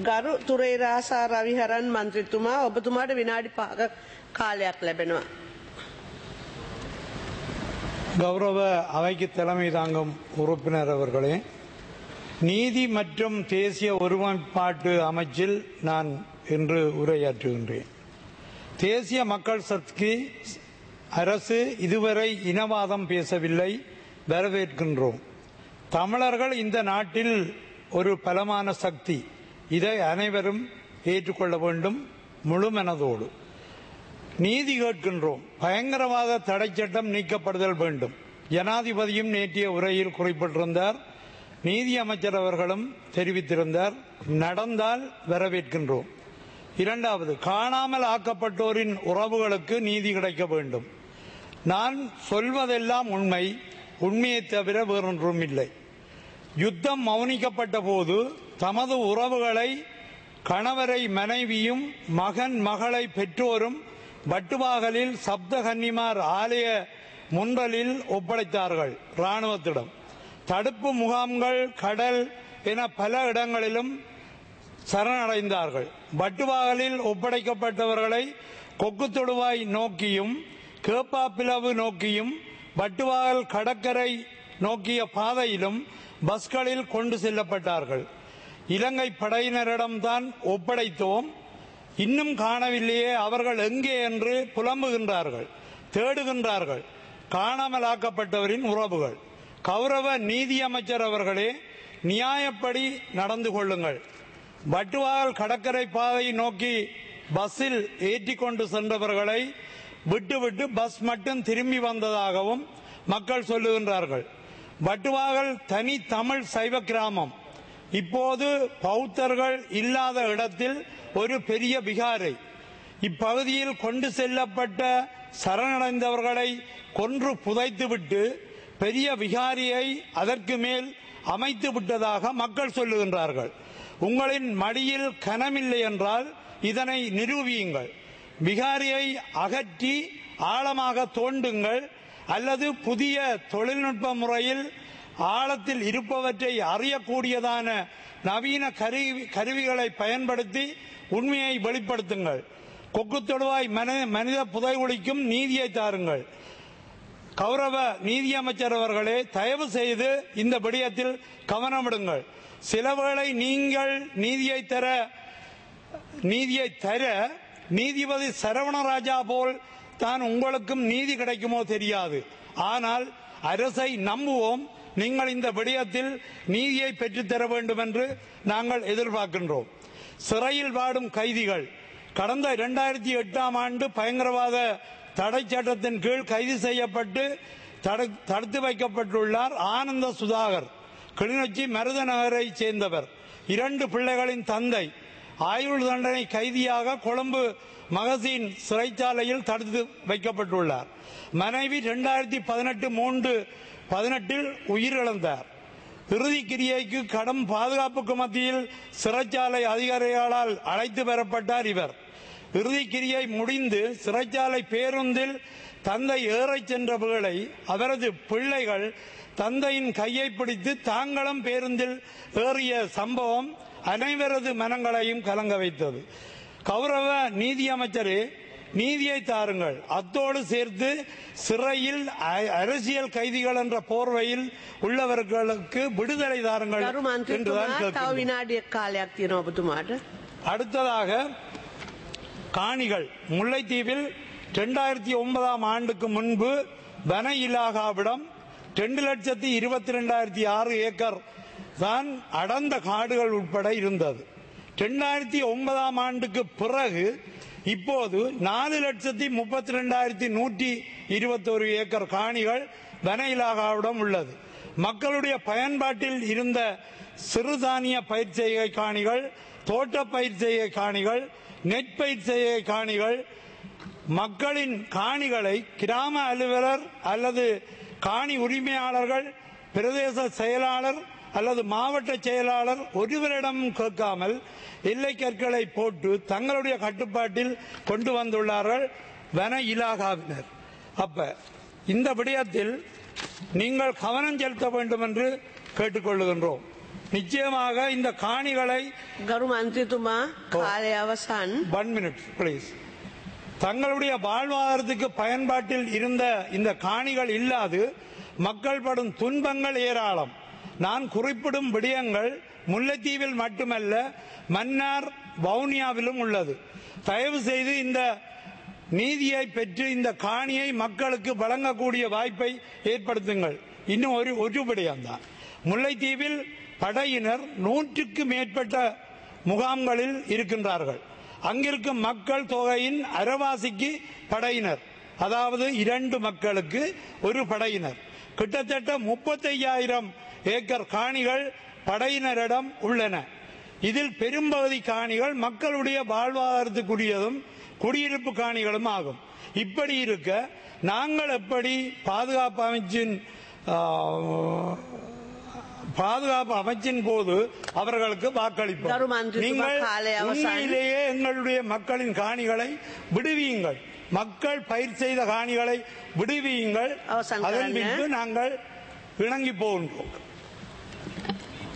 ගරු තුරේරාසා රවිහරන් මන්ත්‍රතුමා ඔබතුමාට විනාඩි පහක කාලයක් ලැබෙනවා. கௌரவ அவைக்கு தலைமை தாங்கும் உறுப்பினர் அவர்களே நீதி மற்றும் தேசிய ஒருமைப்பாட்டு அமைச்சில் நான் இன்று உரையாற்றுகின்றேன் தேசிய மக்கள் சக்தி அரசு இதுவரை இனவாதம் பேசவில்லை வரவேற்கின்றோம் தமிழர்கள் இந்த நாட்டில் ஒரு பலமான சக்தி இதை அனைவரும் ஏற்றுக்கொள்ள வேண்டும் முழு மனதோடு நீதி கேட்கின்றோம் பயங்கரவாத தடை சட்டம் நீக்கப்படுதல் வேண்டும் ஜனாதிபதியும் நேற்றைய உரையில் குறிப்பிட்டிருந்தார் நீதி அமைச்சர் அவர்களும் தெரிவித்திருந்தார் நடந்தால் வரவேற்கின்றோம் இரண்டாவது காணாமல் ஆக்கப்பட்டோரின் உறவுகளுக்கு நீதி கிடைக்க வேண்டும் நான் சொல்வதெல்லாம் உண்மை உண்மையை தவிர வேறொன்றும் இல்லை யுத்தம் மௌனிக்கப்பட்ட போது தமது உறவுகளை கணவரை மனைவியும் மகன் மகளை பெற்றோரும் வட்டுவாகலில் சப்த கன்னிமார் ஆலய முன்றலில் ஒப்படைத்தார்கள் ராணுவத்திடம் தடுப்பு முகாம்கள் கடல் என பல இடங்களிலும் சரணடைந்தார்கள் வட்டுவாகலில் ஒப்படைக்கப்பட்டவர்களை கொக்கு தொடுவாய் நோக்கியும் கேப்பா பிளவு நோக்கியும் வட்டுவாகல் கடற்கரை நோக்கிய பாதையிலும் பஸ்களில் கொண்டு செல்லப்பட்டார்கள் இலங்கை படையினரிடம்தான் ஒப்படைத்தோம் இன்னும் காணவில்லையே அவர்கள் எங்கே என்று புலம்புகின்றார்கள் தேடுகின்றார்கள் காணாமலாக்கப்பட்டவரின் உறவுகள் கௌரவ நீதி அமைச்சர் அவர்களே நியாயப்படி நடந்து கொள்ளுங்கள் வட்டுவாகல் கடற்கரை பாதையை நோக்கி பஸ்ஸில் ஏற்றி கொண்டு சென்றவர்களை விட்டுவிட்டு பஸ் மட்டும் திரும்பி வந்ததாகவும் மக்கள் சொல்லுகின்றார்கள் வட்டுவாகல் தனி தமிழ் சைவ கிராமம் இப்போது பௌத்தர்கள் இல்லாத இடத்தில் ஒரு பெரிய விகாரை இப்பகுதியில் கொண்டு செல்லப்பட்ட சரணடைந்தவர்களை கொன்று புதைத்துவிட்டு பெரிய விகாரியை அதற்கு மேல் அமைத்து விட்டதாக மக்கள் சொல்லுகின்றார்கள் உங்களின் மடியில் கனமில்லை என்றால் இதனை நிரூபியுங்கள் விகாரியை அகற்றி ஆழமாக தோண்டுங்கள் அல்லது புதிய தொழில்நுட்ப முறையில் ஆழத்தில் இருப்பவற்றை அறியக்கூடியதான நவீன கருவி கருவிகளை பயன்படுத்தி உண்மையை வெளிப்படுத்துங்கள் கொக்கு தொடுவாய் மனித மனித புதைகுழிக்கும் நீதியை தாருங்கள் கௌரவ நீதியமைச்சர் அவர்களே தயவு செய்து இந்த விடயத்தில் கவனமிடுங்கள் சிலவேளை நீங்கள் நீதியை தர நீதியை தர நீதிபதி சரவணராஜா போல் தான் உங்களுக்கும் நீதி கிடைக்குமோ தெரியாது ஆனால் அரசை நம்புவோம் நீங்கள் இந்த விடயத்தில் நீதியை பெற்றுத்தர வேண்டும் என்று நாங்கள் எதிர்பார்க்கின்றோம் சிறையில் வாடும் கைதிகள் கடந்த இரண்டாயிரத்தி எட்டாம் ஆண்டு பயங்கரவாத தடை சட்டத்தின் கீழ் கைது செய்யப்பட்டு தடு- தடுத்து வைக்கப்பட்டுள்ளார் ஆனந்த சுதாகர் கிளிநொச்சி மருதநகரை சேர்ந்தவர் இரண்டு பிள்ளைகளின் தந்தை ஆயுள் தண்டனை கைதியாக கொழும்பு மகசீன் சிறைச்சாலையில் தடுத்து வைக்கப்பட்டுள்ளார் மனைவி இரண்டாயிரத்தி பதினெட்டு மூன்று பதினெட்டில் உயிரிழந்தார் இறுதி கிரியைக்கு கடும் பாதுகாப்புக்கு மத்தியில் சிறைச்சாலை அதிகாரிகளால் அழைத்து வரப்பட்டார் இவர் இறுதி கிரியை முடிந்து சிறைச்சாலை பேருந்தில் தந்தை ஏறச் சென்ற வேளை அவரது பிள்ளைகள் தந்தையின் கையை பிடித்து தாங்களும் பேருந்தில் ஏறிய சம்பவம் அனைவரது மனங்களையும் கலங்க வைத்தது கௌரவ நீதி அமைச்சரே நீதியை தாருங்கள் அத்தோடு சேர்த்து சிறையில் அ- அரசியல் கைதிகள் என்ற போர்வையில் உள்ளவர்களுக்கு விடுதலை தாருங்கள் ගරු என்றுதான் මන්ත්‍රතුමා තව கேட்கின்றோம் විනාඩියක් කාලයක් තියෙනවා ඔබතුමාට. அடுத்ததாக காணிகள் முல்லைத்தீவில் இரண்டாயிரத்தி ஒன்பதாம் ஆண்டுக்கு முன்பு வன இலாகாவிடம் ரெண்டு லட்சத்தி இருபத்தி ரெண்டாயிரத்தி ஆறு ஏக்கர் தான் அடர்ந்த காடுகள் உட்பட இருந்தது ரெண்டாயிரத்தி ஒன்பதாம் ஆண்டுக்கு பிறகு இப்போது நாலு லட்சத்தி முப்பத்தி ரெண்டாயிரத்தி நூற்றி இருபத்தோரு ஏக்கர் காணிகள் வன இலாகாவிடம் உள்ளது மக்களுடைய பயன்பாட்டில் இருந்த சிறுதானிய பயிர் செய்கை காணிகள் தோட்ட பயிர் செய்கை காணிகள் நெற்பயிர் செய்கை காணிகள் மக்களின் காணிகளை கிராம அலுவலர் அல்லது காணி உரிமையாளர்கள் பிரதேச செயலாளர் அல்லது மாவட்ட செயலாளர் ஒருவரிடம் கேட்காமல் எல்லை கற்களை போட்டு தங்களுடைய கட்டுப்பாட்டில் கொண்டு வந்துள்ளார்கள் வன இலாகாவினர் அப்ப இந்த விடயத்தில் நீங்கள் கவனம் செலுத்த வேண்டும் என்று கேட்டுக்கொள்ளுகின்றோம் நிச்சயமாக இந்த காணிகளை ගරු මන්ත්‍රතුමා කාලය අවසන් ஒன் மினிட் ப்ளீஸ் தங்களுடைய வாழ்வாதாரத்துக்கு பயன்பாட்டில் இருந்த இந்த காணிகள் இல்லாது மக்கள் படும் துன்பங்கள் ஏராளம் நான் குறிப்பிடும் விடயங்கள் முல்லைத்தீவில் மட்டுமல்ல மன்னார் வவுனியாவிலும் உள்ளது தயவு செய்து இந்த நீதியை பெற்று இந்த காணியை மக்களுக்கு வழங்கக்கூடிய வாய்ப்பை ஏற்படுத்துங்கள் இன்னும் ஒரு ஒரு விடயம்தான் முல்லைத்தீவில் படையினர் நூற்றுக்கு மேற்பட்ட முகாம்களில் இருக்கின்றார்கள் அங்கிருக்கும் மக்கள் தொகையின் அரைவாசிக்கு படையினர் அதாவது இரண்டு மக்களுக்கு ஒரு படையினர் கிட்டத்தட்ட முப்பத்தையாயிரம் ஏக்கர் காணிகள் படையினரிடம் உள்ளன இதில் பெரும்பகுதி காணிகள் மக்களுடைய வாழ்வாதாரத்துக்குரியதும் குடியிருப்பு காணிகளும் ஆகும் இப்படி இருக்க நாங்கள் எப்படி பாதுகாப்பு அமைச்சின் ஆ, பாதுகாப்பு அமைச்சின் போது அவர்களுக்கு வாக்களிப்போம் கரு மந்திரி நீங்கள் காலை அவசானம். உண்மையிலேயே எங்களுடைய மக்களின் காணிகளை விடுவியுங்கள் மக்கள் பயிர் செய்த காணிகளை விடுவியுங்கள் அவசானம் அதன் கரங்க. பின்பு நாங்கள் இணங்கி போகின்றோம்